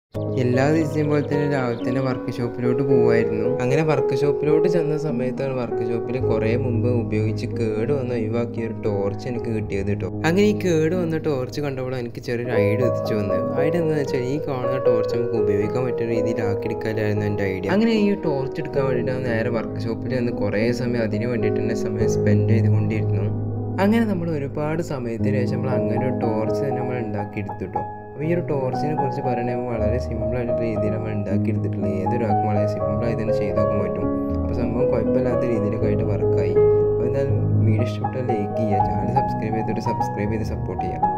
എല്ലാ ദിവസവും പോലെ തന്നെ രാവിലെ തന്നെ വർക്ക് ഷോപ്പിലോട്ട് പോവായിരുന്നു അങ്ങനെ വർക്ക് ഷോപ്പിലോട്ട് ചെന്ന സമയത്താണ് വർക്ക് ഷോപ്പിൽ കുറേ മുമ്പ് ഉപയോഗിച്ച് കേട് വന്ന് ഒഴിവാക്കിയ ഒരു ടോർച്ച് എനിക്ക് കിട്ടിയത് കേട്ടോ അങ്ങനെ ഈ കേട് വന്ന ടോർച്ച് കണ്ടപ്പോൾ എനിക്ക് ചെറിയൊരു ഐഡിയ എത്തിച്ചു വന്നത് ഐഡിയ എന്താണെന്ന് വെച്ചാൽ ഈ കാണുന്ന ടോർച്ച് നമുക്ക് ഉപയോഗിക്കാൻ പറ്റുന്ന രീതിയിൽ ആക്കിയെടുക്കാനായിരുന്നു എൻ്റെ ഐഡിയ അങ്ങനെ ഈ ടോർച്ച് എടുക്കാൻ വേണ്ടിയിട്ട് നേരെ വർക്ക് ഷോപ്പിൽ വന്ന് കുറേ സമയം അതിന് വേണ്ടിയിട്ട് തന്നെ സമയം സ്പെൻഡ് ചെയ്തുകൊണ്ടിരുന്നു അങ്ങനെ നമ്മൾ ഒരുപാട് സമയത്തിന് ശേഷം നമ്മൾ അങ്ങനെ ഒരു ടോർച്ച് തന്നെ നമ്മൾ ഉണ്ടാക്കിയെടുത്തു കേട്ടോ അപ്പോൾ ഈ ഒരു ടോർച്ചിനെ കുറിച്ച് പറയണമെങ്കിൽ വളരെ സിമ്പിളായിട്ടുള്ള രീതിയിൽ നമ്മൾ ഉണ്ടാക്കിയെടുത്തിട്ടുള്ളത് ഏതൊരാൾക്കും വളരെ സിമ്പിളായി തന്നെ ചെയ്ത് നോക്കാൻ പറ്റും അപ്പോൾ സംഭവം കുഴപ്പമില്ലാത്ത രീതിയിലൊക്കെ ആയിട്ട് വർക്കായി അപ്പോൾ എന്തായാലും വീഡിയോ ഇഷ്ടപ്പെട്ടാൽ ലൈക്ക് ചെയ്യുക ചാനൽ സബ്സ്ക്രൈബ് ചെയ്തിട്ട് സബ്സ്ക്രൈബ് ചെയ്ത് സപ്പോർട്ട് ചെയ്യുക